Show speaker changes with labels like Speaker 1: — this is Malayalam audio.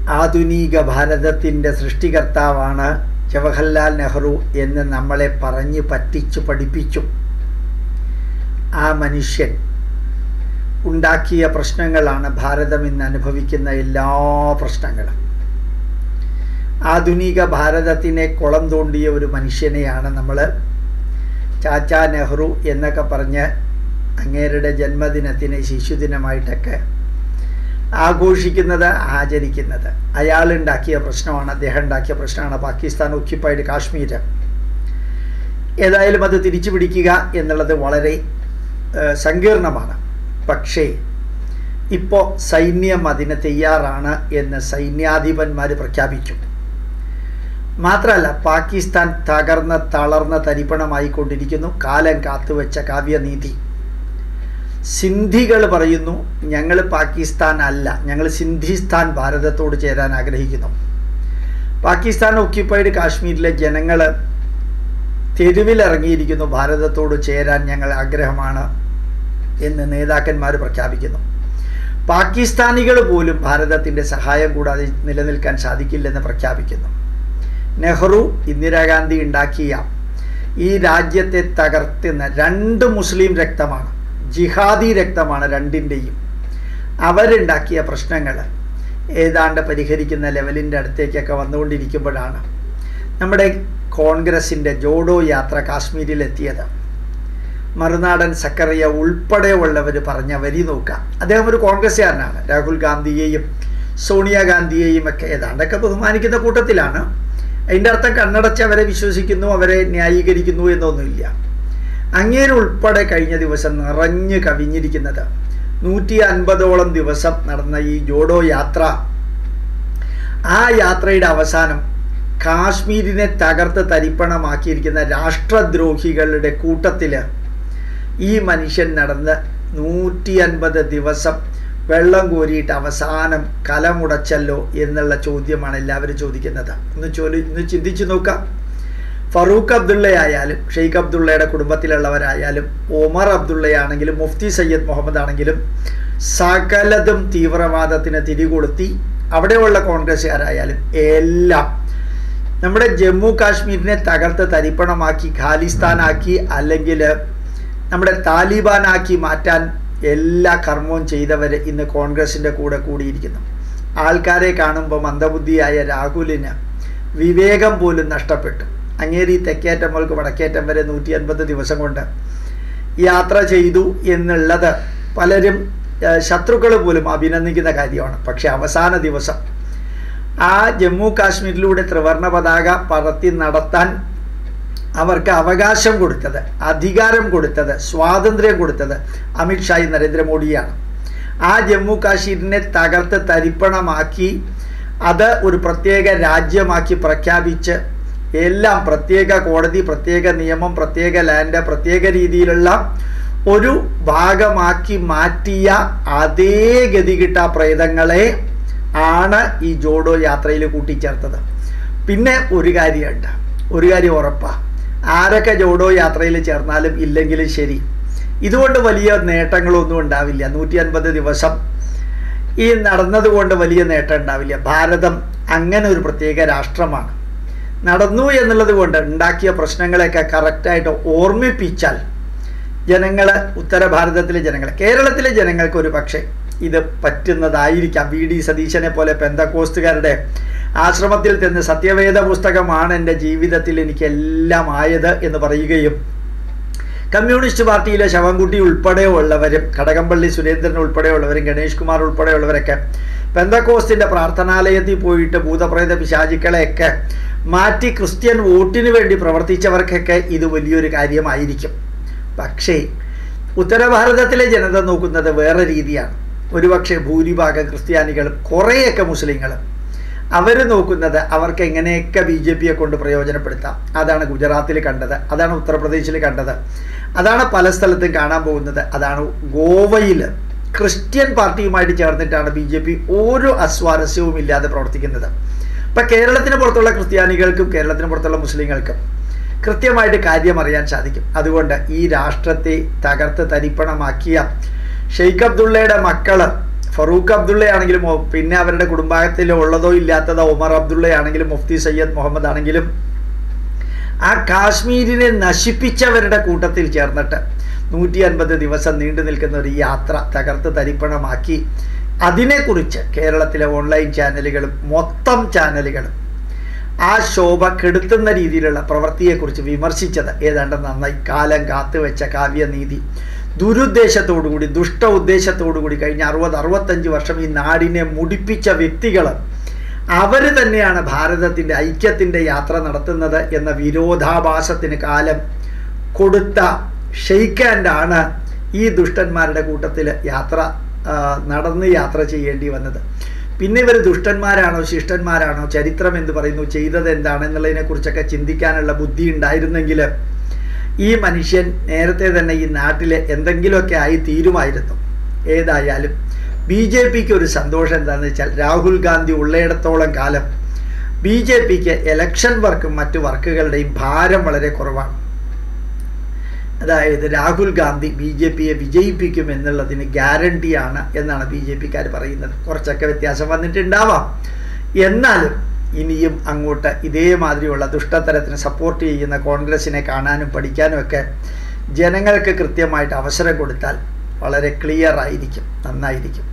Speaker 1: ആധുനിക ഭാരതത്തിൻ്റെ സൃഷ്ടികർത്താവാണ് ജവഹർലാൽ നെഹ്റു എന്ന് നമ്മളെ പറഞ്ഞ് പറ്റിച്ചു പഠിപ്പിച്ചു ആ മനുഷ്യൻ ഉണ്ടാക്കിയ പ്രശ്നങ്ങളാണ് ഭാരതം ഇന്ന് അനുഭവിക്കുന്ന എല്ലാ പ്രശ്നങ്ങളും ആധുനിക ഭാരതത്തിനെ കുളം തോണ്ടിയ ഒരു മനുഷ്യനെയാണ് നമ്മൾ ചാച്ചാ നെഹ്റു എന്നൊക്കെ പറഞ്ഞ് അങ്ങേരുടെ ജന്മദിനത്തിന് ശിശുദിനമായിട്ടൊക്കെ ആഘോഷിക്കുന്നത് ആചരിക്കുന്നത് അയാൾ ഉണ്ടാക്കിയ പ്രശ്നമാണ് അദ്ദേഹം ഉണ്ടാക്കിയ പ്രശ്നമാണ് പാകിസ്ഥാൻ ഒക്യുപ്പൈഡ് കാശ്മീർ ഏതായാലും അത് തിരിച്ചു പിടിക്കുക എന്നുള്ളത് വളരെ സങ്കീർണമാണ് പക്ഷേ ഇപ്പോൾ സൈന്യം അതിന് തയ്യാറാണ് എന്ന് സൈന്യാധിപന്മാർ പ്രഖ്യാപിച്ചു മാത്രമല്ല പാകിസ്ഥാൻ തകർന്ന് തളർന്ന തരിപ്പണമായിക്കൊണ്ടിരിക്കുന്നു കാലം കാത്തുവെച്ച കാവ്യനീതി സിന്ധികൾ പറയുന്നു ഞങ്ങൾ പാകിസ്ഥാൻ അല്ല ഞങ്ങൾ സിന്ധിസ്ഥാൻ ഭാരതത്തോട് ചേരാൻ ആഗ്രഹിക്കുന്നു പാകിസ്ഥാൻ ഒക്യുപ്പൈഡ് കാശ്മീരിലെ ജനങ്ങൾ തെരുവിലിറങ്ങിയിരിക്കുന്നു ഭാരതത്തോട് ചേരാൻ ഞങ്ങൾ ആഗ്രഹമാണ് എന്ന് നേതാക്കന്മാർ പ്രഖ്യാപിക്കുന്നു പാകിസ്ഥാനികൾ പോലും ഭാരതത്തിൻ്റെ സഹായം കൂടാതെ നിലനിൽക്കാൻ സാധിക്കില്ലെന്ന് പ്രഖ്യാപിക്കുന്നു നെഹ്റു ഇന്ദിരാഗാന്ധി ഉണ്ടാക്കിയ ഈ രാജ്യത്തെ തകർത്തുന്ന രണ്ട് മുസ്ലിം രക്തമാണ് ജിഹാദി രക്തമാണ് രണ്ടിൻ്റെയും അവരുണ്ടാക്കിയ പ്രശ്നങ്ങൾ ഏതാണ്ട് പരിഹരിക്കുന്ന ലെവലിൻ്റെ അടുത്തേക്കൊക്കെ വന്നുകൊണ്ടിരിക്കുമ്പോഴാണ് നമ്മുടെ കോൺഗ്രസിൻ്റെ ജോഡോ യാത്ര കാശ്മീരിലെത്തിയത് മറുനാടൻ സക്കറിയ ഉൾപ്പെടെയുള്ളവർ പറഞ്ഞ വരി നോക്കാം അദ്ദേഹം ഒരു കോൺഗ്രസ്സുകാരനാണ് രാഹുൽ ഗാന്ധിയെയും സോണിയാഗാന്ധിയെയും ഒക്കെ ഏതാണ്ടൊക്കെ ബഹുമാനിക്കുന്ന കൂട്ടത്തിലാണ് അതിൻ്റെ അർത്ഥം കണ്ണടച്ച് അവരെ വിശ്വസിക്കുന്നു അവരെ ന്യായീകരിക്കുന്നു എന്നൊന്നുമില്ല അങ്ങേരുൾപ്പെടെ കഴിഞ്ഞ ദിവസം നിറഞ്ഞു കവിഞ്ഞിരിക്കുന്നത് നൂറ്റി അൻപതോളം ദിവസം നടന്ന ഈ ജോഡോ യാത്ര ആ യാത്രയുടെ അവസാനം കാശ്മീരിനെ തകർത്ത് തരിപ്പണമാക്കിയിരിക്കുന്ന രാഷ്ട്രദ്രോഹികളുടെ കൂട്ടത്തിൽ ഈ മനുഷ്യൻ നടന്ന് നൂറ്റി അൻപത് ദിവസം വെള്ളം കോരിയിട്ട് അവസാനം കലമുടച്ചല്ലോ എന്നുള്ള ചോദ്യമാണ് എല്ലാവരും ചോദിക്കുന്നത് ഒന്ന് ചോദി ഒന്ന് ചിന്തിച്ചു നോക്കാം ഫറൂഖ് അബ്ദുള്ളയായാലും ഷെയ്ഖ് അബ്ദുള്ളയുടെ കുടുംബത്തിലുള്ളവരായാലും ഒമർ അബ്ദുള്ളയാണെങ്കിലും മുഫ്തി സയ്യദ് മുഹമ്മദ് ആണെങ്കിലും സകലതും തീവ്രവാദത്തിന് തിരികൊളുത്തി അവിടെയുള്ള കോൺഗ്രസ്സുകാരായാലും എല്ലാം നമ്മുടെ ജമ്മു കാശ്മീരിനെ തകർത്ത് തരിപ്പണമാക്കി ഖാലിസ്ഥാനാക്കി അല്ലെങ്കിൽ നമ്മുടെ താലിബാനാക്കി മാറ്റാൻ എല്ലാ കർമ്മവും ചെയ്തവർ ഇന്ന് കോൺഗ്രസിൻ്റെ കൂടെ കൂടിയിരിക്കുന്നു ആൾക്കാരെ കാണുമ്പോൾ മന്ദബുദ്ധിയായ രാഹുലിന് വിവേകം പോലും നഷ്ടപ്പെട്ടു അങ്ങേരി തെക്കേറ്റം മുതൽക്ക് വടക്കേറ്റം വരെ നൂറ്റി അൻപത് ദിവസം കൊണ്ട് യാത്ര ചെയ്തു എന്നുള്ളത് പലരും ശത്രുക്കൾ പോലും അഭിനന്ദിക്കുന്ന കാര്യമാണ് പക്ഷെ അവസാന ദിവസം ആ ജമ്മു കാശ്മീരിലൂടെ ത്രിവർണ പതാക പറത്തി നടത്താൻ അവർക്ക് അവകാശം കൊടുത്തത് അധികാരം കൊടുത്തത് സ്വാതന്ത്ര്യം കൊടുത്തത് അമിത്ഷായി നരേന്ദ്രമോദിയാണ് ആ ജമ്മു കാശ്മീരിനെ തകർത്ത് തരിപ്പണമാക്കി അത് ഒരു പ്രത്യേക രാജ്യമാക്കി പ്രഖ്യാപിച്ച് എല്ലാം പ്രത്യേക കോടതി പ്രത്യേക നിയമം പ്രത്യേക ലാൻഡ് പ്രത്യേക രീതിയിലുള്ള ഒരു ഭാഗമാക്കി മാറ്റിയ അതേ ഗതികിട്ട പ്രേതങ്ങളെ ആണ് ഈ ജോഡോ യാത്രയിൽ കൂട്ടിച്ചേർത്തത് പിന്നെ ഒരു കാര്യമുണ്ട് ഒരു കാര്യം ഉറപ്പാണ് ആരൊക്കെ ജോഡോ യാത്രയിൽ ചേർന്നാലും ഇല്ലെങ്കിലും ശരി ഇതുകൊണ്ട് വലിയ നേട്ടങ്ങളൊന്നും ഉണ്ടാവില്ല നൂറ്റി അൻപത് ദിവസം ഈ നടന്നതുകൊണ്ട് വലിയ നേട്ടം ഉണ്ടാവില്ല ഭാരതം അങ്ങനെ ഒരു പ്രത്യേക രാഷ്ട്രമാണ് നടന്നു എന്നുള്ളത് കൊണ്ട് ഉണ്ടാക്കിയ പ്രശ്നങ്ങളെയൊക്കെ കറക്റ്റായിട്ട് ഓർമ്മിപ്പിച്ചാൽ ജനങ്ങൾ ഉത്തര ഭാരതത്തിലെ ജനങ്ങൾ കേരളത്തിലെ ജനങ്ങൾക്ക് ഒരു പക്ഷേ ഇത് പറ്റുന്നതായിരിക്കാം വി ഡി സതീശനെ പോലെ പെന്തക്കോസ്തുകാരുടെ ആശ്രമത്തിൽ ചെന്ന് സത്യവേദ പുസ്തകമാണ് എൻ്റെ ജീവിതത്തിൽ എനിക്കെല്ലാം ആയത് എന്ന് പറയുകയും കമ്മ്യൂണിസ്റ്റ് പാർട്ടിയിലെ ശവൻകുട്ടി ഉൾപ്പെടെയുള്ളവരും കടകംപള്ളി സുരേന്ദ്രൻ ഉൾപ്പെടെയുള്ളവരും ഗണേഷ് കുമാർ ഉൾപ്പെടെയുള്ളവരൊക്കെ പെന്തക്കോസ്തിൻ്റെ പ്രാർത്ഥനാലയത്തിൽ പോയിട്ട് ഭൂതപ്രേത പിശാചിക്കളെയൊക്കെ മാറ്റി ക്രിസ്ത്യൻ വോട്ടിന് വേണ്ടി പ്രവർത്തിച്ചവർക്കൊക്കെ ഇത് വലിയൊരു കാര്യമായിരിക്കും പക്ഷേ ഉത്തരഭാരതത്തിലെ ജനത നോക്കുന്നത് വേറെ രീതിയാണ് ഒരുപക്ഷെ ഭൂരിഭാഗം ക്രിസ്ത്യാനികളും കുറേയൊക്കെ മുസ്ലിങ്ങളും അവർ നോക്കുന്നത് അവർക്ക് എങ്ങനെയൊക്കെ ബി ജെ പിയെ കൊണ്ട് പ്രയോജനപ്പെടുത്താം അതാണ് ഗുജറാത്തിൽ കണ്ടത് അതാണ് ഉത്തർപ്രദേശിൽ കണ്ടത് അതാണ് പല സ്ഥലത്തും കാണാൻ പോകുന്നത് അതാണ് ഗോവയിൽ ക്രിസ്ത്യൻ പാർട്ടിയുമായിട്ട് ചേർന്നിട്ടാണ് ബി ജെ പി ഒരു അസ്വാരസ്യവും ഇല്ലാതെ പ്രവർത്തിക്കുന്നത് ഇപ്പം കേരളത്തിന് പുറത്തുള്ള ക്രിസ്ത്യാനികൾക്കും കേരളത്തിന് പുറത്തുള്ള മുസ്ലിങ്ങൾക്കും കൃത്യമായിട്ട് കാര്യം അറിയാൻ സാധിക്കും അതുകൊണ്ട് ഈ രാഷ്ട്രത്തെ തകർത്ത് തരിപ്പണമാക്കിയ ഷെയ്ഖ് അബ്ദുള്ളയുടെ മക്കള് ഫറൂഖ് അബ്ദുള്ളയാണെങ്കിലും ഒ- പിന്നെ അവരുടെ കുടുംബത്തിൽ ഉള്ളതോ ഇല്ലാത്തതോ ഉമർ അബ്ദുള്ളയാണെങ്കിലും മുഫ്തി സയ്യദ് മുഹമ്മദ് ആണെങ്കിലും ആ കാശ്മീരിനെ നശിപ്പിച്ചവരുടെ കൂട്ടത്തിൽ ചേർന്നിട്ട് നൂറ്റി അൻപത് ദിവസം നീണ്ടു നിൽക്കുന്ന ഒരു യാത്ര തകർത്ത് തരിപ്പണമാക്കി അതിനെക്കുറിച്ച് കേരളത്തിലെ ഓൺലൈൻ ചാനലുകളും മൊത്തം ചാനലുകളും ആ ശോഭ കെടുത്തുന്ന രീതിയിലുള്ള പ്രവൃത്തിയെക്കുറിച്ച് വിമർശിച്ചത് ഏതാണ്ട് നന്നായി കാലം കാത്തുവെച്ച കാവ്യനീതി ദുരുദ്ദേശത്തോടുകൂടി ദുഷ്ട ഉദ്ദേശത്തോടുകൂടി കഴിഞ്ഞ അറുപത് അറുപത്തഞ്ച് വർഷം ഈ നാടിനെ മുടിപ്പിച്ച വ്യക്തികൾ അവർ തന്നെയാണ് ഭാരതത്തിൻ്റെ ഐക്യത്തിൻ്റെ യാത്ര നടത്തുന്നത് എന്ന വിരോധാഭാസത്തിന് കാലം കൊടുത്ത ഷെയ്ക്കാൻഡാണ് ഈ ദുഷ്ടന്മാരുടെ കൂട്ടത്തിൽ യാത്ര ആ, നടന്ന് യാത്ര ചെയ്യേണ്ടി വന്നത് പിന്നെ ഇവർ ദുഷ്ടന്മാരാണോ ശിഷ്ടന്മാരാണോ ചരിത്രം എന്ത് പറയുന്നു ചെയ്തത് എന്താണ് എന്നുള്ളതിനെക്കുറിച്ചൊക്കെ ചിന്തിക്കാനുള്ള ബുദ്ധി ഉണ്ടായിരുന്നെങ്കിൽ ഈ മനുഷ്യൻ നേരത്തെ തന്നെ ഈ നാട്ടിൽ എന്തെങ്കിലുമൊക്കെ ആയി തീരുമായിരുന്നു ഏതായാലും ബി ജെ പിക്ക് ഒരു സന്തോഷം എന്താണെന്ന് വെച്ചാൽ രാഹുൽ ഗാന്ധി ഉള്ളയിടത്തോളം കാലം ബി ജെ പിക്ക് എലക്ഷൻ വർക്കും മറ്റു വർക്കുകളുടെയും ഭാരം വളരെ കുറവാണ് അതായത് രാഹുൽ ഗാന്ധി ബി ജെ പിയെ വിജയിപ്പിക്കും എന്നുള്ളതിന് ഗ്യാരണ്ടിയാണ് എന്നാണ് ബി ജെ പിക്കാർ പറയുന്നത് കുറച്ചൊക്കെ വ്യത്യാസം വന്നിട്ടുണ്ടാവാം എന്നാലും ഇനിയും അങ്ങോട്ട് ഇതേമാതിരിയുള്ള ദുഷ്ടത്തരത്തിന് സപ്പോർട്ട് ചെയ്യുന്ന കോൺഗ്രസിനെ കാണാനും പഠിക്കാനും ഒക്കെ ജനങ്ങൾക്ക് കൃത്യമായിട്ട് അവസരം കൊടുത്താൽ വളരെ ക്ലിയർ ആയിരിക്കും നന്നായിരിക്കും